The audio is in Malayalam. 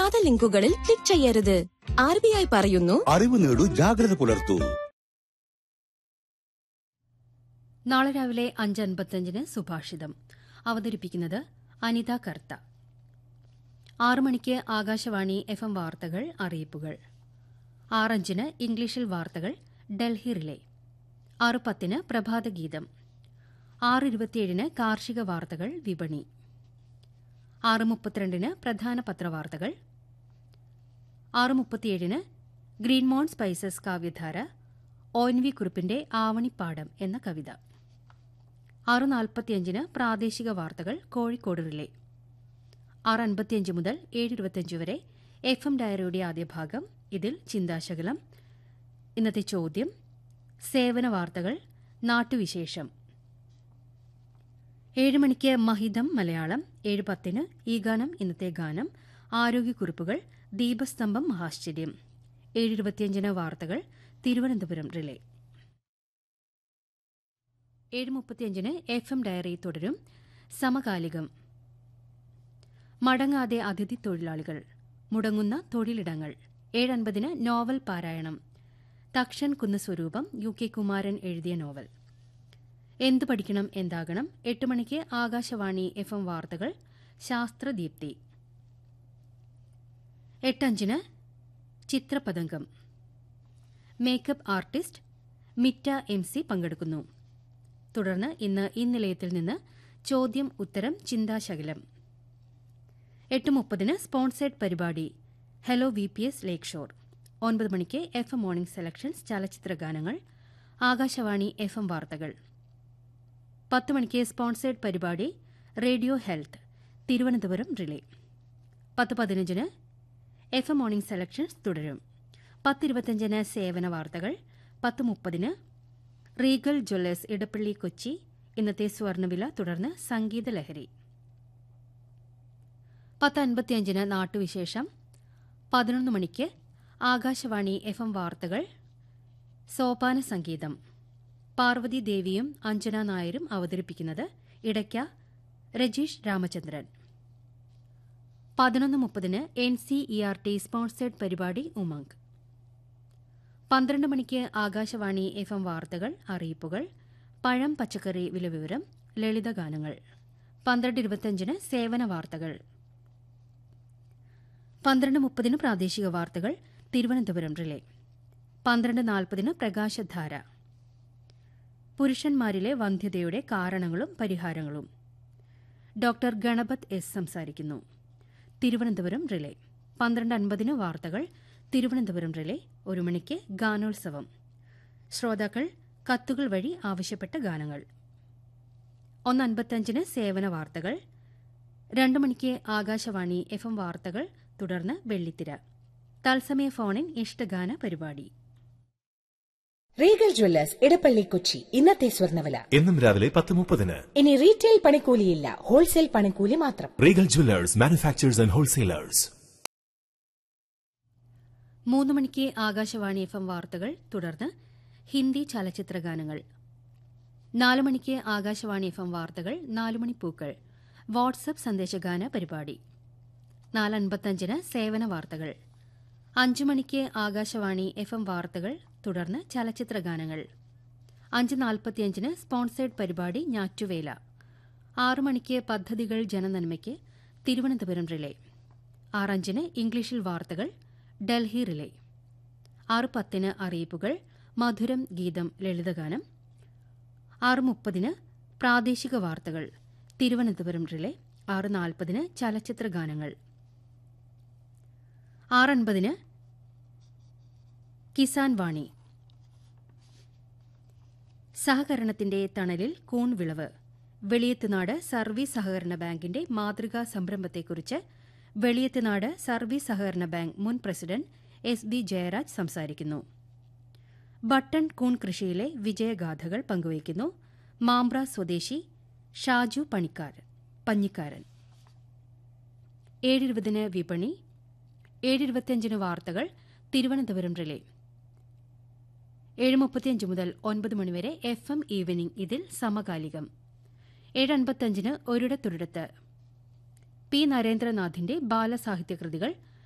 വ്യാജ ലിങ്കുകളിൽ ക്ലിക്ക് ചെയ്യരുത് ആർ ബി ഐ പറയുന്നു അറിവ് നേടൂ ജാഗ്രത പുലർത്തൂ നാളെ രാവിലെ അഞ്ച് അൻപത്തഞ്ചിന് സുഭാഷിതം അവതരിപ്പിക്കുന്നത് അനിത കർത്ത ആറു മണിക്ക് ആകാശവാണി എഫ് എം വാർത്തകൾ അറിയിപ്പുകൾ ആറഞ്ചിന് ഇംഗ്ലീഷിൽ വാർത്തകൾ ഡൽഹി റിലേ ആറ് പത്തിന് പ്രഭാതഗീതം ആറ് ഇരുപത്തിയേഴിന് കാർഷിക വാർത്തകൾ വിപണി ആറ് മുപ്പത്തിരണ്ടിന് പ്രധാന പത്രവാർത്തകൾ ആറ് മുപ്പത്തിയേഴിന് ഗ്രീൻമോൺ സ്പൈസസ് കാവ്യധാര ഒ എൻ വി കുറിപ്പിന്റെ ആവണിപ്പാടം എന്ന കവിത ആറ് നാൽപ്പത്തിയഞ്ചിന് പ്രാദേശിക വാർത്തകൾ കോഴിക്കോട് റിലേ ആറ് അൻപത്തിയഞ്ച് മുതൽ ഏഴ് ഇരുപത്തിയഞ്ച് വരെ എഫ് എം ഡയറിയുടെ ആദ്യ ഭാഗം ഇതിൽ ചിന്താശകലം ഇന്നത്തെ ചോദ്യം സേവന വാർത്തകൾ നാട്ടുവിശേഷം ഏഴ് മണിക്ക് മഹിതം മലയാളം ഏഴ് പത്തിന് ഈ ഗാനം ഇന്നത്തെ ഗാനം ആരോഗ്യക്കുറിപ്പുകൾ ദീപസ്തംഭം മഹാശ്ചര്യം ഏഴ് ഇരുപത്തിയഞ്ചിന് വാർത്തകൾ തിരുവനന്തപുരം റിലേ ഏഴ് മുപ്പത്തിയഞ്ചിന് എഫ് എം ഡയറി തുടരും സമകാലികം മടങ്ങാതെ അതിഥി തൊഴിലാളികൾ മുടങ്ങുന്ന തൊഴിലിടങ്ങൾ ഏഴൻപതിന് നോവൽ പാരായണം തക്ഷൻ കുന്ന് സ്വരൂപം യു കെ കുമാരൻ എഴുതിയ നോവൽ എന്തു പഠിക്കണം എന്താകണം എട്ട് മണിക്ക് ആകാശവാണി എഫ് എം വാർത്തകൾ ശാസ്ത്രദീപ്തി എട്ടഞ്ചിന് ചിത്രപതംഗം makeup artist Mitta M C പങ്കെടുക്കുന്നു തുടർന്ന് ഇന്ന് ഈ നിലയത്തിൽ നിന്ന് ചോദ്യം ഉത്തരം ചിന്താശകലം എട്ട് മുപ്പതിന് സ്പോൺസേഡ് പരിപാടി ഹലോ വി പി എസ് ലേക്ക് ഷോർ ഒൻപത് മണിക്ക് എഫ് എം മോർണിംഗ് സെലക്ഷൻസ് ചലച്ചിത്ര ഗാനങ്ങൾ ആകാശവാണി എഫ് എം വാർത്തകൾ പത്ത് മണിക്ക് സ്പോൺസേഡ് പരിപാടി റേഡിയോ ഹെൽത്ത് തിരുവനന്തപുരം റിലേ പത്ത് പതിനഞ്ചിന് എഫ് എം മോർണിംഗ് സെലക്ഷൻസ് തുടരും പത്തിരുപത്തിയഞ്ചിന് സേവന വാർത്തകൾ പത്ത് മുപ്പതിന് റീഗൽ ജ്വല്ലേഴ്സ് ഇടപ്പള്ളി കൊച്ചി ഇന്നത്തെ സ്വർണ്ണവില തുടർന്ന് സംഗീത ലഹരി പത്ത് അൻപത്തിയഞ്ചിന് നാട്ടുവിശേഷം പതിനൊന്ന് മണിക്ക് ആകാശവാണി എഫ് എം വാർത്തകൾ സോപാന സംഗീതം പാർവതി ദേവിയും അഞ്ജന നായരും അവതരിപ്പിക്കുന്നത് ഇടയ്ക്ക രജീഷ് രാമചന്ദ്രൻ പതിനൊന്ന് മുപ്പതിന് N C E R T sponsored പരിപാടി ഉമംഗ് പന്ത്രണ്ട് മണിക്ക് ആകാശവാണി എഫ് എം വാർത്തകൾ അറിയിപ്പുകൾ പഴം പച്ചക്കറി വിലവിവരം ലളിതഗാനങ്ങൾ പന്ത്രണ്ട് ഇരുപത്തിയഞ്ചിന് സേവന വാർത്തകൾ പന്ത്രണ്ട് മുപ്പതിന് പ്രാദേശിക വാർത്തകൾ തിരുവനന്തപുരം റിലേ പന്ത്രണ്ട് നാൽപ്പതിന് പ്രകാശധാര പുരുഷന്മാരിലെ വന്ധ്യതയുടെ കാരണങ്ങളും പരിഹാരങ്ങളും ഡോക്ടർ ഗണപത് എസ് സംസാരിക്കുന്നു തിരുവനന്തപുരം റിലേ പന്ത്രണ്ട് അൻപതിന് വാർത്തകൾ തിരുവനന്തപുരം റിലേ ഒരു മണിക്ക് ഗാനോത്സവം ശ്രോതാക്കൾ കത്തുകൾ വഴി ആവശ്യപ്പെട്ട ഗാനങ്ങൾ ഒന്ന് അൻപത്തഞ്ചിന് സേവന വാർത്തകൾ രണ്ടു മണിക്ക് ആകാശവാണി എഫ് എം വാർത്തകൾ തുടർന്ന് വെള്ളിത്തിര തത്സമയ ഫോണിൻ ഇഷ്ടഗാന പരിപാടി റീഗൽ ജ്വല്ലേഴ്സ് ഇടപ്പള്ളി കൊച്ചി ഇന്നത്തെ സ്വർണ്ണവില എന്നും രാവിലെ പത്ത് മുപ്പതിന് ഇനി റീറ്റെയിൽ പണിക്കൂലിയില്ല ഹോൾസെയിൽ പണിക്കൂലി മാത്രം Regal jewellers manufacturers and wholesalers മൂന്ന് മണിക്ക് ആകാശവാണി എഫ് എം വാർത്തകൾ തുടർന്ന് ഹിന്ദി ചലച്ചിത്ര ഗാനങ്ങൾ നാല് മണിക്ക് ആകാശവാണി എഫ് എം വാർത്തകൾ നാലുമണി പൂക്കൾ വാട്സപ്പ് സന്ദേശഗാന പരിപാടി നാല് അൻപത്തഞ്ചിന് സേവന വാർത്തകൾ അഞ്ചു മണിക്ക് ആകാശവാണി എഫ് എം വാർത്തകൾ തുടർന്ന് ചലച്ചിത്ര ഗാനങ്ങൾ അഞ്ച് നാൽപ്പത്തിയഞ്ചിന് സ്പോൺസേഡ് പരിപാടി ഞാറ്റുവേല ആറു മണിക്ക് പദ്ധതികൾ ജനനന്മയ്ക്ക് തിരുവനന്തപുരം റിലേ ആറഞ്ചിന് ഇംഗ്ലീഷിൽ വാർത്തകൾ ഡൽഹി റിലേ ആറ് പത്തിന് അറിയിപ്പുകൾ മധുരം ഗീതം ലളിതഗാനം ആറ് മുപ്പതിന് പ്രാദേശിക വാർത്തകൾ തിരുവനന്തപുരം റിലേ ആറ് നാൽപ്പതിന് ചലച്ചിത്ര ഗാനങ്ങൾ ആറൻപതിന് കിസാൻ വാണി സഹകരണത്തിന്റെ തണലിൽ കൂൺ വിളവ് വെളിയത്തുനാട് സർവീസ് സഹകരണ ബാങ്കിന്റെ മാതൃകാ സംരംഭത്തെക്കുറിച്ച് വെളിയത്തുനാട് സർവീസ് സഹകരണ ബാങ്ക് മുൻ പ്രസിഡന്റ് എസ് ബി ജയരാജ് സംസാരിക്കുന്നു ബട്ടൺ കൂൺ കൃഷിയിലെ വിജയഗാഥകൾ പങ്കുവയ്ക്കുന്നു മാമ്പ്ര സ്വദേശി ഷാജു പണിക്കാർ പഞ്ഞിക്കാരൻ ഏഴിരുപതിന് വിപണി ഏഴിരുപത്തിയഞ്ചിന് വാർത്തകൾ തിരുവനന്തപുരം റിലേ ഏഴ് മുപ്പത്തിയഞ്ച് മുതൽ ഒൻപത് മണിവരെ എഫ് എം ഈവനിംഗ് ഇതിൽ സമകാലികം ഏഴ് അൻപത്തഞ്ചിന് ഒരിടത്തൊരിടത്ത് പി നരേന്ദ്രനാഥിന്റെ ബാലസാഹിത്യകൃതികൾ